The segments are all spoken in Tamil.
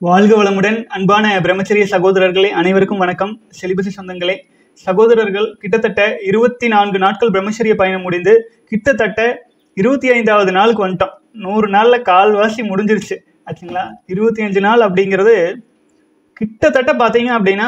வாழ்க வளமுடன் அன்பான பிரம்மச்சரிய சகோதரர்களே அனைவருக்கும் வணக்கம் செலிபசி சொந்தங்களே சகோதரர்கள் கிட்டத்தட்ட இருபத்தி நான்கு நாட்கள் பிரம்மச்சரிய பயணம் முடிந்து கிட்டத்தட்ட இருபத்தி ஐந்தாவது நாளுக்கு வந்துட்டோம் நூறு நாள்ல கால்வாசி முடிஞ்சிருச்சு ஆச்சுங்களா இருபத்தி அஞ்சு நாள் அப்படிங்கிறது கிட்டத்தட்ட பார்த்தீங்க அப்படின்னா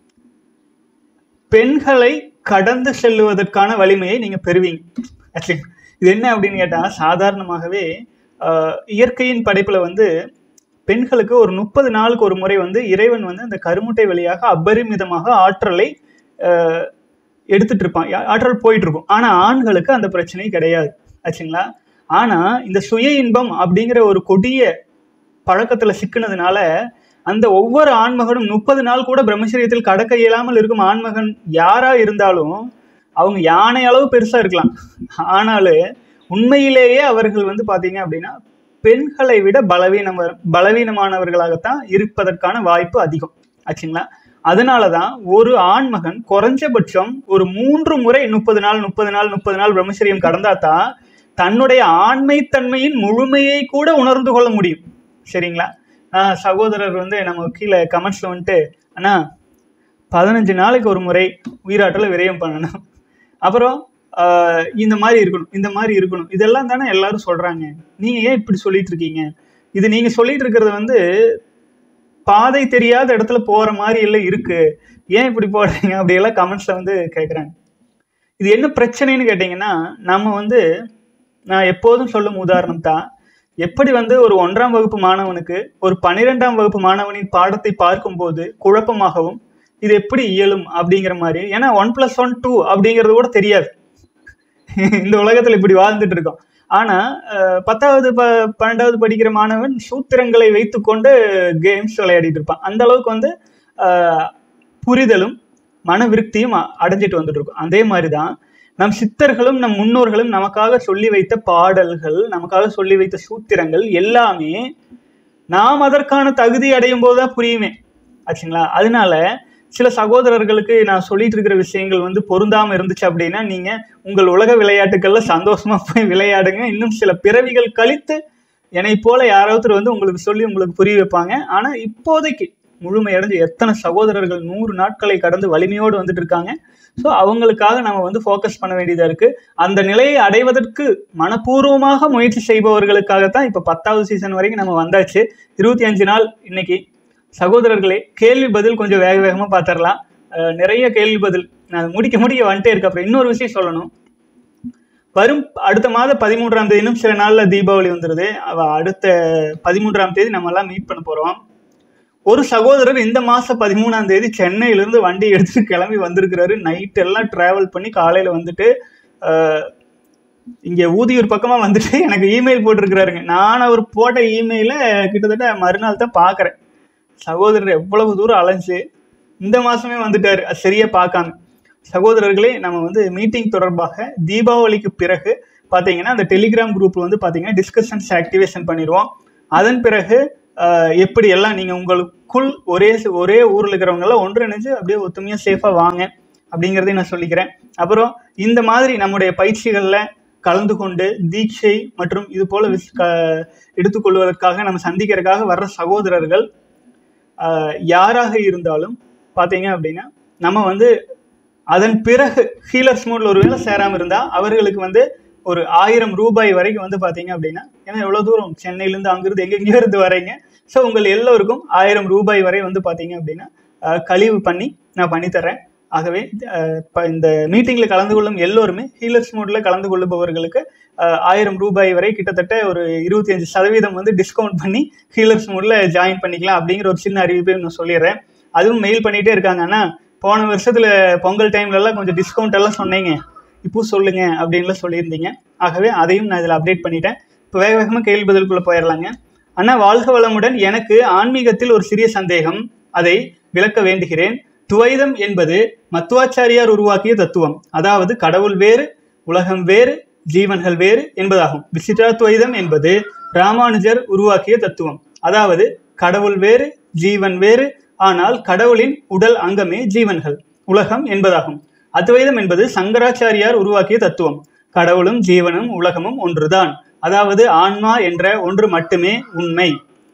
பெண்களை கடந்து செல்லுவதற்கான வலிமையை நீங்க பெறுவீங்க ஆக்சுவலி இது என்ன அப்படின்னு கேட்டா சாதாரணமாகவே ஆஹ், இயற்கையின் படைப்புல வந்து பெண்களுக்கு ஒரு முப்பது நாளுக்கு ஒரு முறை வந்து இறைவன் வந்து அந்த கருமுட்டை வழியாக அபரிமிதமாக ஆற்றலை ஆஹ், எடுத்துட்டு இருப்பான் யா- ஆற்றல் போயிட்டு இருக்கும் ஆனா ஆண்களுக்கு அந்த பிரச்சனை கிடையாது ஆச்சுங்களா ஆனா இந்த சுய இன்பம் அப்படிங்கிற ஒரு கொடிய பழக்கத்துல சிக்கினதுனால அந்த ஒவ்வொரு ஆண்மகனும் முப்பது நாள் கூட பிரம்மச்சரியத்தில் கடக்க இயலாமல் இருக்கும் ஆண்மகன் யாரா இருந்தாலும் அவங்க யானை அளவு பெருசா இருக்கலாம் ஆனாலும் உண்மையிலேயே அவர்கள் வந்து பாத்தீங்க அப்படின்னா பெண்களை விட பலவீனம் பலவீனமானவர்களாகத்தான் இருப்பதற்கான வாய்ப்பு அதிகம் ஆச்சுங்களா அதனாலதான் ஒரு ஆண்மகன் குறைஞ்சபட்சம் ஒரு மூன்று முறை முப்பது நாள் முப்பது நாள் முப்பது நாள் பிரம்மச்சரியம் கடந்தாதான் தன்னுடைய ஆண்மைத்தன்மையின் முழுமையை கூட உணர்ந்து கொள்ள முடியும் சரிங்களா ஆஹ் சகோதரர் வந்து நம்ம கீழே கமெண்ட்ஸ்ல வந்துட்டு அண்ணா பதினஞ்சு நாளைக்கு ஒரு முறை உயிராற்றலை விரயம் பண்ணணும் அப்புறம் ஆஹ் இந்த மாதிரி இருக்கணும் இந்த மாதிரி இருக்கணும் இதெல்லாம் தானே எல்லாரும் சொல்றாங்க நீங்க ஏன் இப்படி சொல்லிட்டு இருக்கீங்க இது நீங்க சொல்லிட்டு இருக்கிறது வந்து பாதை தெரியாத இடத்துல போற மாதிரி எல்லாம் இருக்கு ஏன் இப்படி போடுறீங்க அப்படியெல்லாம் கமெண்ட்ஸ்ல வந்து கேட்குறாங்க இது என்ன பிரச்சனைன்னு கேட்டிங்கன்னா நம்ம வந்து நான் எப்போதும் சொல்லும் உதாரணம் தான் எப்படி வந்து ஒரு ஒன்றாம் வகுப்பு மாணவனுக்கு ஒரு பன்னிரெண்டாம் வகுப்பு மாணவனின் பாடத்தை பார்க்கும்போது குழப்பமாகவும் இது எப்படி இயலும் அப்படிங்கிற மாதிரி ஏன்னா ஒன் பிளஸ் ஒன் டூ அப்படிங்கிறது கூட தெரியாது இந்த உலகத்துல இப்படி வாழ்ந்துட்டு இருக்கோம் ஆனா அஹ், பத்தாவது ப பன்னெண்டாவது படிக்கிற மாணவன் சூத்திரங்களை வைத்துக்கொண்டு கேம்ஸ் விளையாடிட்டு இருப்பான் அந்த அளவுக்கு வந்து அஹ், புரிதலும் மன விருத்தியும் அ- அடைஞ்சிட்டு வந்துட்டு இருக்கும் அதே மாதிரிதான் நம் சித்தர்களும் நம் முன்னோர்களும் நமக்காக சொல்லி வைத்த பாடல்கள் நமக்காக சொல்லி வைத்த சூத்திரங்கள் எல்லாமே நாம் அதற்கான தகுதி அடையும் போதுதான் புரியுமே ஆச்சுங்களா அதனால சில சகோதரர்களுக்கு நான் சொல்லிட்டு இருக்கிற விஷயங்கள் வந்து பொருந்தாம இருந்துச்சு அப்படின்னா நீங்க உங்கள் உலக விளையாட்டுகள்ல சந்தோஷமா போய் விளையாடுங்க இன்னும் சில பிறவிகள் கழித்து என்னை போல யாராவது வந்து உங்களுக்கு சொல்லி உங்களுக்கு புரிய வைப்பாங்க ஆனா இப்போதைக்கு முழுமையடைஞ்சு எத்தனை சகோதரர்கள் நூறு நாட்களை கடந்து வலிமையோடு வந்துட்டு இருக்காங்க ஸோ அவங்களுக்காக நம்ம வந்து ஃபோக்கஸ் பண்ண வேண்டியதா இருக்கு அந்த நிலையை அடைவதற்கு மனப்பூர்வமாக முயற்சி செய்பவர்களுக்காகத்தான் இப்போ பத்தாவது சீசன் வரைக்கும் நம்ம வந்தாச்சு இருபத்தி அஞ்சு நாள் இன்னைக்கு சகோதரர்களே கேள்வி பதில் கொஞ்சம் வேக வேகமாக பார்த்துடலாம் அஹ் நிறைய கேள்வி பதில் நான் முடிக்க முடிக்க வந்துட்டே இருக்கு அப்புறம் இன்னொரு விஷயம் சொல்லணும் வரும் அடுத்த மாதம் பதிமூன்றாம் தேதி இன்னும் சில நாள்ல தீபாவளி வந்துருது அவ அடுத்த பதிமூன்றாம் தேதி நம்ம எல்லாம் மீட் பண்ண போறோம் ஒரு சகோதரர் இந்த மாசம் பதிமூணாம் தேதி சென்னையிலிருந்து வண்டி எடுத்துட்டு கிளம்பி வந்திருக்கிறாரு நைட் எல்லாம் டிராவல் பண்ணி காலையில வந்துட்டு அஹ், இங்க ஊதியூர் பக்கமா வந்துட்டு எனக்கு இமெயில் போட்டிருக்கிறாருங்க நான் அவர் போட்ட இமெயில கிட்டத்தட்ட மறுநாள் தான் பாக்குறேன் சகோதரர் எவ்வளவு தூரம் அலைஞ்சு இந்த மாசமே வந்துட்டாரு அது சரியா பார்க்காம சகோதரர்களே நம்ம வந்து மீட்டிங் தொடர்பாக தீபாவளிக்கு பிறகு பார்த்தீங்கன்னா அந்த டெலிகிராம் குரூப்ல வந்து பார்த்தீங்கன்னா டிஸ்கஷன்ஸ் ஆக்டிவேஷன் பண்ணிடுவோம் அதன் பிறகு ஆஹ், எப்படி எல்லாம் நீங்கள் உங்களுக்குள் ஒரே ஒரே ஊரில் இருக்கிறவங்க எல்லாம் ஒன்றிணைஞ்சு அப்படியே ஒத்துமையாக சேஃபாக வாங்க அப்படிங்கிறதையும் நான் சொல்லிக்கிறேன் அப்புறம் இந்த மாதிரி நம்முடைய பயிற்சிகளில் கலந்து கொண்டு தீட்சை மற்றும் இது போல விஷ்- க- எடுத்துக்கொள்வதற்காக நம்ம சந்திக்கிறதுக்காக வர்ற சகோதரர்கள் ஆஹ், யாராக இருந்தாலும் பார்த்தீங்க அப்படின்னா நம்ம வந்து அதன் பிறகு ஹீலர்ஸ் மோட்ல ஒருவேளை சேராம இருந்தா அவர்களுக்கு வந்து ஒரு ஆயிரம் ரூபாய் வரைக்கும் வந்து பாத்தீங்க அப்படின்னா ஏன்னா எவ்வளவு தூரம் சென்னையிலேருந்து அங்கிருந்து எங்கெங்கேயோ இருந்து வரீங்க ஸோ உங்கள் எல்லோருக்கும் ஆயிரம் ரூபாய் வரை வந்து பாத்தீங்க அப்படின்னா ஆஹ், கழிவு பண்ணி நான் பண்ணித்தரேன் ஆகவே ஆஹ், இப்ப இந்த மீட்டிங்ல கலந்து கொள்ளும் எல்லோருமே ஹீலர்ஸ் மோட்ல கலந்து கொள்ளுபவர்களுக்கு ஆஹ், ஆயிரம் ரூபாய் வரை கிட்டத்தட்ட ஒரு இருபத்தி அஞ்சு சதவீதம் வந்து டிஸ்கவுண்ட் பண்ணி ஹீலர்ஸ் மோட்ல ஜாயின் பண்ணிக்கலாம் அப்படிங்கிற ஒரு சின்ன அறிவிப்பையும் நான் சொல்லிடுறேன் அதுவும் மெயில் பண்ணிட்டே இருக்காங்க அண்ணா போன வருஷத்துல பொங்கல் டைம்ல எல்லாம் கொஞ்சம் டிஸ்கவுண்ட் எல்லாம் சொன்னீங்க இப்போ சொல்லுங்க அப்படின்லாம் சொல்லியிருந்தீங்க ஆகவே அதையும் நான் இதில் அப்டேட் பண்ணிட்டேன் இப்போ வேக வேகமாக கேள்வி பதிலுக்குள்ள போயிடலாங்க அண்ணா வாழ்க வளமுடன் எனக்கு ஆன்மீகத்தில் ஒரு சிறிய சந்தேகம் அதை விளக்க வேண்டுகிறேன் துவைதம் என்பது மத்துவாச்சாரியார் உருவாக்கிய தத்துவம் அதாவது கடவுள் வேறு உலகம் வேறு ஜீவன்கள் வேறு என்பதாகும் விசிட்டா துவைதம் என்பது ராமானுஜர் உருவாக்கிய தத்துவம் அதாவது கடவுள் வேறு ஜீவன் வேறு ஆனால் கடவுளின் உடல் அங்கமே ஜீவன்கள் உலகம் என்பதாகும் அத்வைதம் என்பது சங்கராச்சாரியார் உருவாக்கிய தத்துவம் கடவுளும் ஜீவனும் உலகமும் ஒன்றுதான் அதாவது ஆன்மா என்ற ஒன்று மட்டுமே உண்மை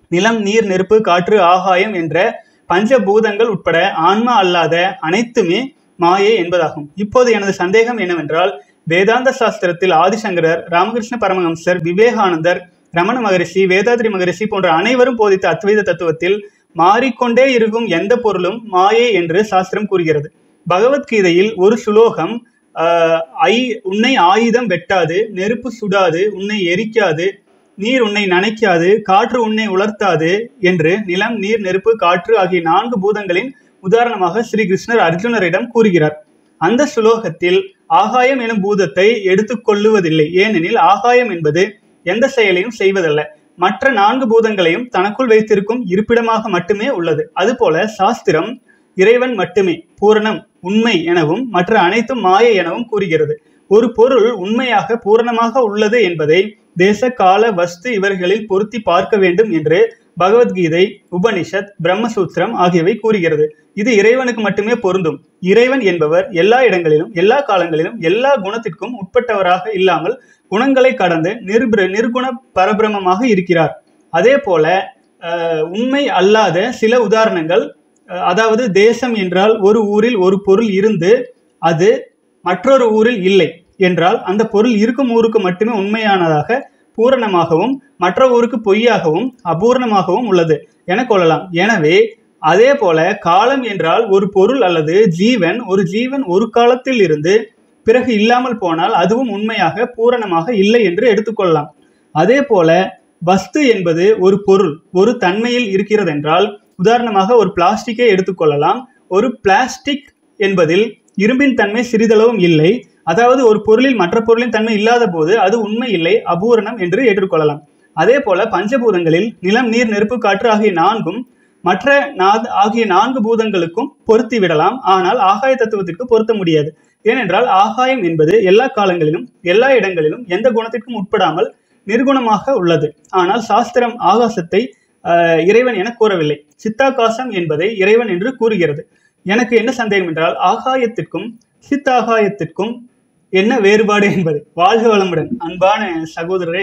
நிலம் நீர் நெருப்பு காற்று ஆகாயம் என்ற பஞ்சபூதங்கள் உட்பட ஆன்மா அல்லாத அனைத்துமே மாயை என்பதாகும் இப்போது எனது சந்தேகம் என்னவென்றால் வேதாந்த சாஸ்திரத்தில் ஆதிசங்கரர் ராமகிருஷ்ண பரமஹம்சர் விவேகானந்தர் ரமண மகரிஷி வேதாத்ரி மகரிஷி போன்ற அனைவரும் போதித்த அத்வைத தத்துவத்தில் மாறிக்கொண்டே இருக்கும் எந்த பொருளும் மாயை என்று சாஸ்திரம் கூறுகிறது பகவத்கீதையில் ஒரு சுலோகம் ஆஹ், ஐ உன்னை ஆயுதம் வெட்டாது நெருப்பு சுடாது உன்னை எரிக்காது நீர் உன்னை நனைக்காது காற்று உன்னை உலர்த்தாது என்று நிலம் நீர் நெருப்பு காற்று ஆகிய நான்கு பூதங்களின் உதாரணமாக ஸ்ரீ கிருஷ்ணர் அர்ஜுனரிடம் கூறுகிறார் அந்த சுலோகத்தில் ஆகாயம் எனும் பூதத்தை எடுத்துக்கொள்ளுவதில்லை ஏனெனில் ஆகாயம் என்பது எந்த செயலையும் செய்வதல்ல மற்ற நான்கு பூதங்களையும் தனக்குள் வைத்திருக்கும் இருப்பிடமாக மட்டுமே உள்ளது அதுபோல சாஸ்திரம் இறைவன் மட்டுமே பூரணம் உண்மை எனவும் மற்ற அனைத்தும் மாயை எனவும் கூறுகிறது ஒரு பொருள் உண்மையாக பூரணமாக உள்ளது என்பதை தேச கால வஸ்து இவர்களில் பொருத்தி பார்க்க வேண்டும் என்று பகவத்கீதை உபனிஷத் பிரம்மசூத்திரம் ஆகியவை கூறுகிறது இது இறைவனுக்கு மட்டுமே பொருந்தும் இறைவன் என்பவர் எல்லா இடங்களிலும் எல்லா காலங்களிலும் எல்லா குணத்திற்கும் உட்பட்டவராக இல்லாமல் குணங்களை கடந்து நிர்பிர நிர்குண பரபிரமமாக இருக்கிறார் அதே போல அஹ், உண்மை அல்லாத சில உதாரணங்கள் அஹ், அதாவது தேசம் என்றால் ஒரு ஊரில் ஒரு பொருள் இருந்து அது மற்றொரு ஊரில் இல்லை என்றால் அந்த பொருள் இருக்கும் ஊருக்கு மட்டுமே உண்மையானதாக பூரணமாகவும் மற்ற ஊருக்கு பொய்யாகவும் அபூரணமாகவும் உள்ளது என கொள்ளலாம் எனவே அதே போல காலம் என்றால் ஒரு பொருள் அல்லது ஜீவன் ஒரு ஜீவன் ஒரு காலத்தில் இருந்து பிறகு இல்லாமல் போனால் அதுவும் உண்மையாக பூரணமாக இல்லை என்று எடுத்துக்கொள்ளலாம் அதே போல வஸ்து என்பது ஒரு பொருள் ஒரு தன்மையில் இருக்கிறதென்றால் உதாரணமாக ஒரு பிளாஸ்டிக்கை எடுத்துக்கொள்ளலாம் ஒரு பிளாஸ்டிக் என்பதில் இரும்பின் தன்மை சிறிதளவும் இல்லை அதாவது ஒரு பொருளில் மற்ற பொருளின் தன்மை இல்லாத போது அது உண்மை இல்லை அபூரணம் என்று ஏற்றுக்கொள்ளலாம் அதே போல பஞ்சபூதங்களில் நிலம் நீர் நெருப்பு காற்று ஆகிய நான்கும் மற்ற நா- ஆகிய நான்கு பூதங்களுக்கும் பொருத்தி விடலாம் ஆனால் ஆகாய தத்துவத்திற்கு பொருத்த முடியாது ஏனென்றால் ஆகாயம் என்பது எல்லா காலங்களிலும் எல்லா இடங்களிலும் எந்த குணத்திற்கும் உட்படாமல் நிர்குணமாக உள்ளது ஆனால் சாஸ்திரம் ஆகாசத்தை ஆஹ், இறைவன் என கூறவில்லை சித்தாகாசம் என்பதை இறைவன் என்று கூறுகிறது எனக்கு என்ன சந்தேகம் என்றால் ஆகாயத்திற்கும் சித்தாகாயத்திற்கும் என்ன வேறுபாடு என்பது வாழ்க வளமுடன் அன்பான சகோதரரே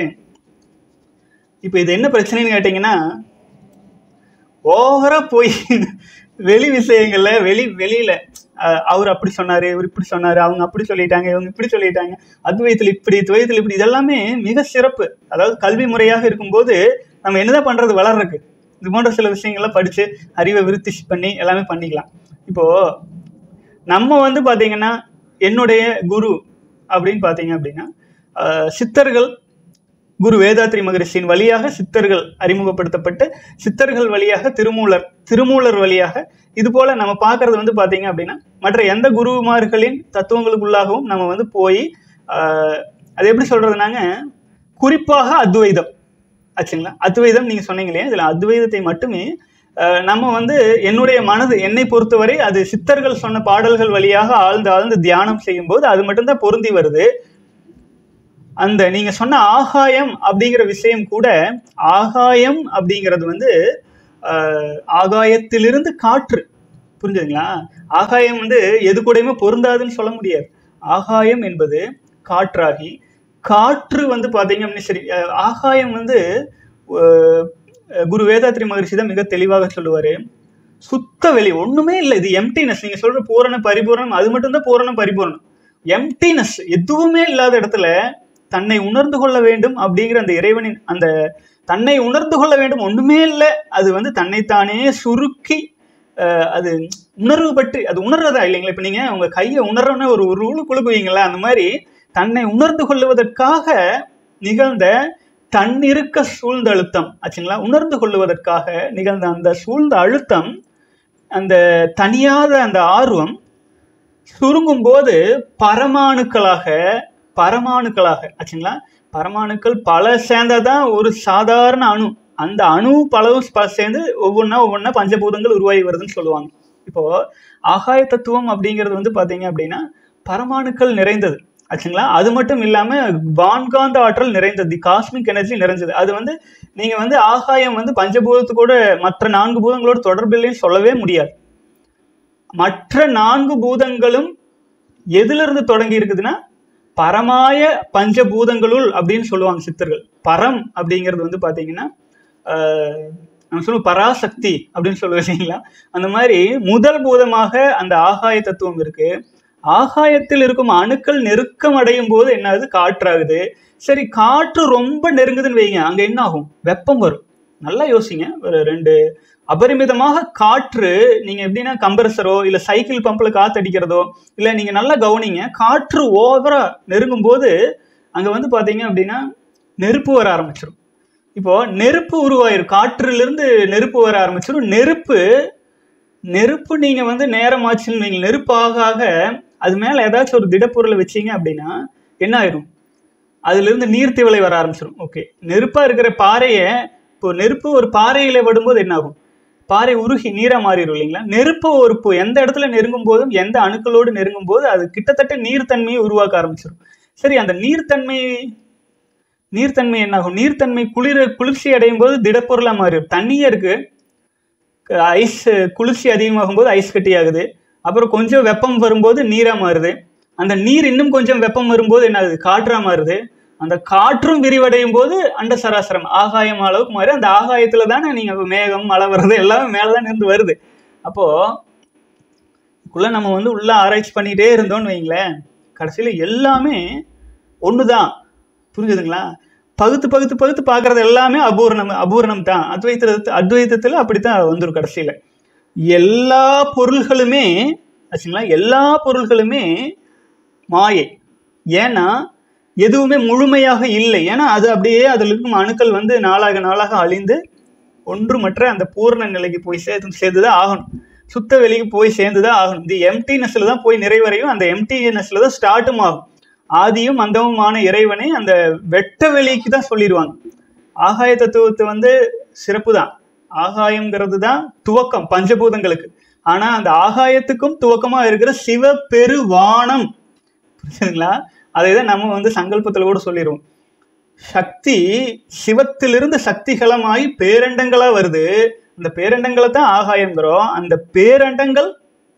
இப்போ இது என்ன பிரச்சனைன்னு கேட்டிங்கன்னா ஓவரா போய் வெளி விஷயங்கள்ல வெளி வெளியில அஹ், அவர் அப்படி சொன்னாரு இவர் இப்படி சொன்னாரு அவங்க அப்படி சொல்லிட்டாங்க இவங்க இப்படி சொல்லிட்டாங்க அத்வைத்தில் இப்படி துவைத்தில் இப்படி இதெல்லாமே மிக சிறப்பு அதாவது கல்வி முறையாக இருக்கும்போது நம்ம என்னதான் பண்றது வளர்றதுக்கு இது போன்ற சில விஷயங்கள்லாம் படிச்சு அறிவை விருத்தி பண்ணி எல்லாமே பண்ணிக்கலாம் இப்போ நம்ம வந்து பாத்தீங்கன்னா என்னுடைய குரு அப்படின்னு பார்த்தீங்க அப்படின்னா அஹ், சித்தர்கள் குரு வேதாத்ரி மகரிஷியின் வழியாக சித்தர்கள் அறிமுகப்படுத்தப்பட்டு சித்தர்கள் வழியாக திருமூலர் திருமூலர் வழியாக இது போல நம்ம பார்க்கறது வந்து பாத்தீங்க அப்படின்னா மற்ற எந்த குருமார்களின் தத்துவங்களுக்குள்ளாகவும் நம்ம வந்து போய் ஆஹ், அது எப்படி சொல்றதுனாங்க குறிப்பாக அத்வைதம் ஆச்சுங்களா அத்வைதம் நீங்க சொன்னீங்க இல்லையா இதுல அத்வைதத்தை மட்டுமே ஆஹ், நம்ம வந்து என்னுடைய மனது என்னை பொறுத்தவரை அது சித்தர்கள் சொன்ன பாடல்கள் வழியாக ஆழ்ந்து ஆழ்ந்து தியானம் செய்யும்போது அது மட்டும்தான் பொருந்தி வருது அந்த நீங்க சொன்ன ஆகாயம் அப்படிங்கிற விஷயம் கூட ஆகாயம் அப்படிங்கிறது வந்து ஆஹ், ஆகாயத்திலிருந்து காற்று புரிஞ்சுதுங்களா ஆகாயம் வந்து எது கூடயுமே பொருந்தாதுன்னு சொல்ல முடியாது ஆகாயம் என்பது காற்றாகி காற்று வந்து பாத்தீங்க அப்படின்னா சரி அஹ், ஆகாயம் வந்து அஹ், குரு வேதாத்ரி மகரிஷி தான் மிக தெளிவாக சொல்லுவாரு சுத்த வெளி ஒண்ணுமே இல்லை இது எம்டினஸ் நீங்க சொல்ற பூரண பரிபூரணம் அது மட்டும்தான் பூரண பரிபூரணம் எம்டினஸ் எதுவுமே இல்லாத இடத்துல தன்னை உணர்ந்து கொள்ள வேண்டும் அப்படிங்கிற அந்த இறைவனின் அந்த தன்னை உணர்ந்து கொள்ள வேண்டும் ஒண்ணுமே இல்லை அது வந்து தன்னைத்தானே சுருக்கி அஹ், அது உணர்வு பற்றி அது உணர்றதா இல்லைங்களா இப்போ நீங்க உங்க கையை உணர்றோன்னு ஒரு ஒரு உழு குழுக்குவீங்களா அந்த மாதிரி தன்னை உணர்ந்து கொள்வதற்காக நிகழ்ந்த தன்னிருக்க சூழ்ந்த அழுத்தம் ஆச்சுங்களா உணர்ந்து கொள்வதற்காக நிகழ்ந்த அந்த சூழ்ந்த அழுத்தம் அந்த தனியாத அந்த ஆர்வம் சுருங்கும் போது பரமாணுக்களாக பரமாணுக்களாக ஆச்சுங்களா பரமாணுக்கள் பல சேர்ந்ததான் ஒரு சாதாரண அணு அந்த அணு பலவும் ப- சேர்ந்து ஒவ்வொன்றா ஒவ்வொன்றா பஞ்சபூதங்கள் உருவாகி வருதுன்னு சொல்லுவாங்க இப்போ ஆகாய தத்துவம் அப்படிங்கிறது வந்து பாத்தீங்க அப்படின்னா பரமாணுக்கள் நிறைந்தது ஆச்சுங்களா அது மட்டும் இல்லாம வான்காந்த ஆற்றல் நிறைந்தது தி காஸ்மிக் எனர்ஜி நிறைஞ்சது அது வந்து நீங்க வந்து ஆகாயம் வந்து பஞ்சபூதத்துக்கூட மற்ற நான்கு பூதங்களோட தொடர்பில்லைன்னு சொல்லவே முடியாது மற்ற நான்கு பூதங்களும் எதிலிருந்து தொடங்கி இருக்குதுன்னா பரமாய பஞ்சபூதங்களுள் அப்படின்னு சொல்லுவாங்க சித்தர்கள் பரம் அப்படிங்கிறது வந்து பாத்தீங்கன்னா ஆஹ், நம்ம சொல்லுவோம் பராசக்தி அப்படின்னு சொல்லுவோம் இல்லைங்களா அந்த மாதிரி முதல் பூதமாக அந்த ஆகாய தத்துவம் இருக்கு ஆகாயத்தில் இருக்கும் அணுக்கள் நெருக்கம் அடையும் போது என்ன ஆகுது காற்றாகுது சரி காற்று ரொம்ப நெருங்குதுன்னு வைங்க அங்க என்ன ஆகும் வெப்பம் வரும் நல்லா யோசிங்க ஒரு ரெண்டு அபரிமிதமாக காற்று நீங்க எப்படின்னா கம்ப்ரஸரோ இல்ல சைக்கிள் பம்ப்ல காத்து அடிக்கிறதோ இல்ல நீங்க நல்லா கவனிங்க காற்று ஓவரா நெருங்கும் போது அங்க வந்து பாத்தீங்க அப்படின்னா நெருப்பு வர ஆரம்பிச்சிடும் இப்போ நெருப்பு உருவாயிரும் காற்றிலிருந்து நெருப்பு வர ஆரம்பிச்சிடும் நெருப்பு நெருப்பு நீங்க வந்து நேரமாச்சுன்னு வைங்க நெருப்பு ஆக ஆக அது மேல ஏதாச்சும் ஒரு திடப்பொருளை வச்சீங்க அப்படின்னா என்ன ஆயிரும் அதுல இருந்து நீர்த்திவளை வர ஆரம்பிச்சிடும் ஓகே நெருப்பா இருக்கிற பாறையை இப்போ நெருப்பு ஒரு பாறையில விடும்போது என்ன ஆகும் பாறை உருகி நீரா மாறிடும் இல்லைங்களா நெருப்பு ஒரு இப்போ எந்த இடத்துல நெருங்கும் போதும் எந்த அணுக்களோடு நெருங்கும் போது அது கிட்டத்தட்ட நீர்த்தன்மையை உருவாக்க ஆரம்பிச்சிடும் சரி அந்த நீர்த்தன்மை நீர்த்தன்மை என்ன ஆகும் நீர்த்தன்மை குளிர குளிர்ச்சி அடையும் போது திடப்பொருளா மாறிடும் தண்ணியே இருக்கு ஐஸ் குளிர்ச்சி அதிகமாகும் போது ஐஸ் கட்டி ஆகுது அப்புறம் கொஞ்சம் வெப்பம் வரும்போது நீரா மாறுது அந்த நீர் இன்னும் கொஞ்சம் வெப்பம் வரும்போது என்ன ஆகுது காற்றா மாறுது அந்த காற்றும் விரிவடையும் போது அண்ட சராசரம் ஆகாயம் அளவுக்கு மாறி அந்த ஆகாயத்துல தானே நீங்க மேகம் மழை வர்றது எல்லாமே மேலதான் இருந்து வருது அப்போ இதுக்குள்ள நம்ம வந்து உள்ள ஆராய்ச்சி பண்ணிட்டே இருந்தோம்னு வைங்களேன் கடைசியில எல்லாமே ஒண்ணுதான் புரிஞ்சுதுங்களா பகுத்து பகுத்து பகுத்து பார்க்கறது எல்லாமே அபூர்ணம் அபூர்ணம் தான் அத்வைத்த அத்வைத்தத்தில் அப்படித்தான் வந்துடும் கடைசியில எல்லா பொருள்களுமே ஆச்சுங்களா எல்லா பொருள்களுமே மாயை ஏன்னா எதுவுமே முழுமையாக இல்லை ஏன்னா அது அப்படியே அதில் இருக்கும் அணுக்கள் வந்து நாளாக நாளாக அழிந்து ஒன்றுமற்ற அந்த பூர்ண நிலைக்கு போய் சேர்ந்து சேர்ந்துதான் ஆகணும் சுத்த வெளிக்கு போய் சேர்ந்துதான் ஆகணும் இந்த எம்டினஸ்ல தான் போய் நிறைவரையும் அந்த எம்டினஸ்ல தான் ஸ்டார்ட்டும் ஆகும் ஆதியும் அந்தமுமான இறைவனை அந்த வெட்ட வெளிக்கு தான் சொல்லிடுவாங்க ஆகாய தத்துவத்தை வந்து சிறப்பு தான் ஆகாயம்ங்கிறது தான் துவக்கம் பஞ்சபூதங்களுக்கு ஆனா அந்த ஆகாயத்துக்கும் துவக்கமா இருக்கிற சிவ பெருவானம் புரியுதுங்களா அதை தான் நம்ம வந்து சங்கல்பத்தில் கூட சொல்லிடுவோம் சக்தி சிவத்திலிருந்து சக்திகளமாகி பேரண்டங்களா வருது அந்த பேரண்டங்களை தான் ஆகாயங்கிறோம் அந்த பேரண்டங்கள்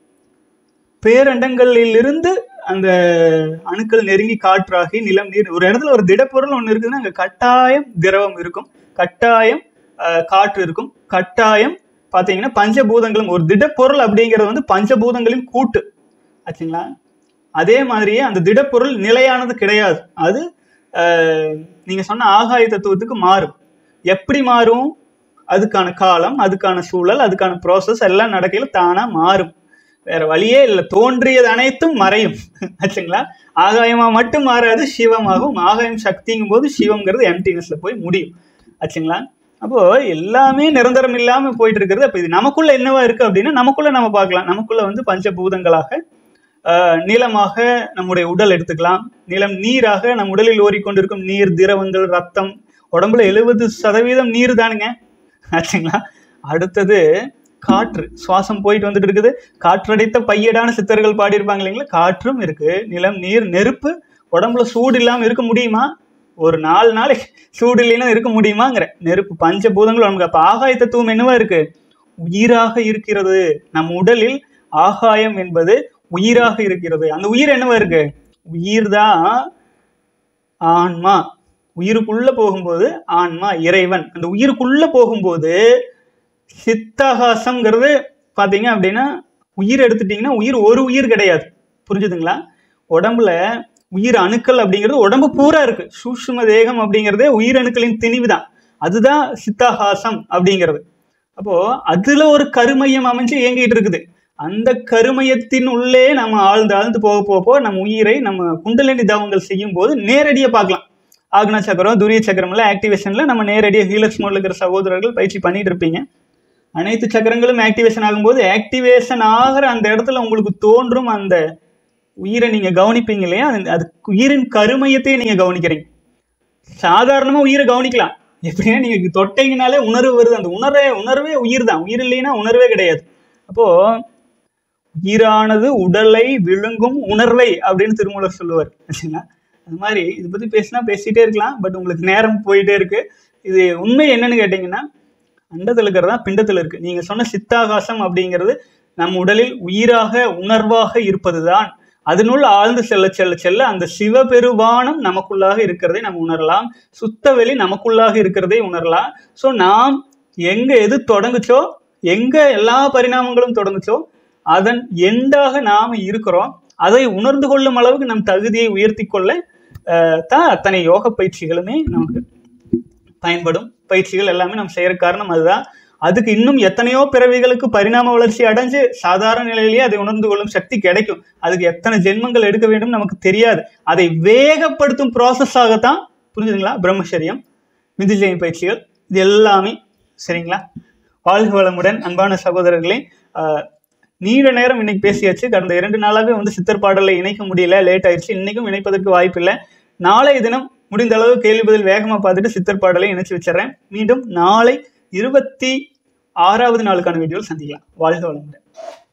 பேரண்டங்களிலிருந்து அந்த அணுக்கள் நெருங்கி காற்றாகி நிலம் நீர் ஒரு இடத்துல ஒரு திடப்பொருள் ஒன்று இருக்குதுன்னா அங்கே கட்டாயம் திரவம் இருக்கும் கட்டாயம் அஹ், காற்று இருக்கும் கட்டாயம் பார்த்தீங்கன்னா பஞ்சபூதங்களும் ஒரு திடப்பொருள் அப்படிங்கிறது வந்து பஞ்சபூதங்களின் கூட்டு ஆச்சுங்களா அதே மாதிரியே அந்த திடப்பொருள் நிலையானது கிடையாது அது அஹ், நீங்க சொன்ன ஆகாய தத்துவத்துக்கு மாறும் எப்படி மாறும் அதுக்கான காலம் அதுக்கான சூழல் அதுக்கான ப்ராசஸ் எல்லாம் நடக்கையில் தானா மாறும் வேற வழியே இல்லை தோன்றியது அனைத்தும் மறையும் ஆச்சுங்களா ஆகாயமா மட்டும் மாறாது சிவமாகும் ஆகாயம் சக்திங்கும் போது சிவம்ங்கிறது எம்டினஸ்ல போய் முடியும் ஆச்சுங்களா அப்போ எல்லாமே நிரந்தரம் இல்லாம போயிட்டு இருக்கிறது அப்ப இது நமக்குள்ள என்னவா இருக்கு அப்படின்னா நமக்குள்ள நம்ம பார்க்கலாம் நமக்குள்ள வந்து பஞ்சபூதங்களாக ஆஹ், நிலமாக நம்முடைய உடல் எடுத்துக்கலாம் நிலம் நீராக நம் உடலில் ஓடிக்கொண்டிருக்கும் நீர் திரவங்கள் ரத்தம் உடம்புல எழுபது சதவீதம் நீர் தானுங்க ஆச்சுங்களா அடுத்தது காற்று சுவாசம் போயிட்டு வந்துட்டு இருக்குது காற்றடைத்த பையடான சித்தர்கள் பாடியிருப்பாங்க இல்லைங்களா காற்றும் இருக்கு நிலம் நீர் நெருப்பு உடம்புல சூடு இல்லாம இருக்க முடியுமா ஒரு நாலு நாளைக்கு சூடு இல்லைன்னா இருக்க முடியுமாங்கிற நெருப்பு பஞ்சபூதங்கள் நமக்கு அப்ப ஆகாய தத்துவம் என்னவா இருக்கு உயிராக இருக்கிறது நம் உடலில் ஆகாயம் என்பது உயிராக இருக்கிறது அந்த உயிர் என்னவா இருக்கு உயிர் தான் ஆன்மா உயிருக்குள்ள போகும்போது ஆன்மா இறைவன் அந்த உயிருக்குள்ள போகும்போது சித்தகாசம்ங்கிறது பாத்தீங்க அப்படின்னா உயிர் எடுத்துட்டீங்கன்னா உயிர் ஒரு உயிர் கிடையாது புரிஞ்சுதுங்களா உடம்புல உயிர் அணுக்கள் அப்படிங்கிறது உடம்பு பூரா இருக்கு சூஷ்ம தேகம் அப்படிங்கிறதே உயிரணுக்களின் திணிவு தான் அதுதான் சித்தாகாசம் அப்படிங்கிறது அப்போ அதுல ஒரு கருமையம் அமைஞ்சு இயங்கிட்டு இருக்குது அந்த கருமையத்தின் உள்ளே நம்ம ஆழ்ந்து ஆழ்ந்து போக போக போக நம்ம உயிரை நம்ம குண்டலினி தவங்கள் செய்யும் போது நேரடியாக பார்க்கலாம் ஆக்னா சக்கரம் துரிய சக்கரம்ல ஆக்டிவேஷன்ல நம்ம நேரடியாக ஹீலக்ஸ் மோட்ல இருக்கிற சகோதரர்கள் பயிற்சி பண்ணிட்டு இருப்பீங்க அனைத்து சக்கரங்களும் ஆக்டிவேஷன் ஆகும்போது ஆக்டிவேஷன் ஆகிற அந்த இடத்துல உங்களுக்கு தோன்றும் அந்த உயிரை நீங்க கவனிப்பீங்க இல்லையா அது- அது உயிரின் கருமையத்தையே நீங்க கவனிக்கிறீங்க சாதாரணமா உயிரை கவனிக்கலாம் எப்படின்னா நீங்க தொட்டீங்கனாலே உணர்வு வருது அந்த உணர்வே உணர்வே உயிர் தான் உயிர் இல்லைன்னா உணர்வே கிடையாது அப்போ உயிரானது உடலை விழுங்கும் உணர்வை அப்படின்னு திருமூலர் சொல்லுவார் சரிங்களா அது மாதிரி இதை பத்தி பேசினா பேசிட்டே இருக்கலாம் பட் உங்களுக்கு நேரம் போயிட்டே இருக்கு இது உண்மை என்னன்னு கேட்டீங்கன்னா அண்டத்தில் இருக்கிறதா பிண்டத்தில் இருக்கு நீங்க சொன்ன சித்தாகாசம் அப்படிங்கிறது நம் உடலில் உயிராக உணர்வாக இருப்பதுதான் அதனுள் ஆழ்ந்து செல்ல செல்ல செல்ல அந்த சிவபெருவானம் நமக்குள்ளாக இருக்கிறதை நம்ம உணரலாம் சுத்த வெளி நமக்குள்ளாக இருக்கிறதை உணரலாம் ஸோ நாம் எங்க எது தொடங்குச்சோ எங்க எல்லா பரிணாமங்களும் தொடங்குச்சோ அதன் எண்டாக நாம இருக்கிறோம் அதை உணர்ந்து கொள்ளும் அளவுக்கு நம் தகுதியை உயர்த்தி கொள்ள அஹ், தான் அத்தனை யோக பயிற்சிகளுமே நமக்கு பயன்படும் பயிற்சிகள் எல்லாமே நம்ம செய்யற காரணம் அதுதான் அதுக்கு இன்னும் எத்தனையோ பிறவிகளுக்கு பரிணாம வளர்ச்சி அடைஞ்சு சாதாரண நிலையிலேயே அதை உணர்ந்து கொள்ளும் சக்தி கிடைக்கும் அதுக்கு எத்தனை ஜென்மங்கள் எடுக்க வேண்டும் நமக்கு தெரியாது அதை வேகப்படுத்தும் ப்ராசஸாகத்தான் புரிஞ்சுதுங்களா பிரம்மச்சரியம் விந்துஜயம் பயிற்சிகள் இது எல்லாமே சரிங்களா வாழ்க வளமுடன் அன்பான சகோதரர்களே ஆஹ், நீண்ட நேரம் இன்னைக்கு பேசியாச்சு கடந்த இரண்டு நாளாகவே வந்து சித்தர் பாடலை இணைக்க முடியல லேட் ஆயிடுச்சு இன்னைக்கும் இணைப்பதற்கு வாய்ப்பில்லை நாளைய தினம் முடிந்த அளவு கேள்வி பதில் வேகமாக பார்த்துட்டு சித்தர் பாடலை இணைச்சு வச்சிடுறேன் மீண்டும் நாளை இருபத்தி ஆறாவது நாளுக்கான வீடியோவில் சந்திக்கலாம் வாழ்க வளமுடன்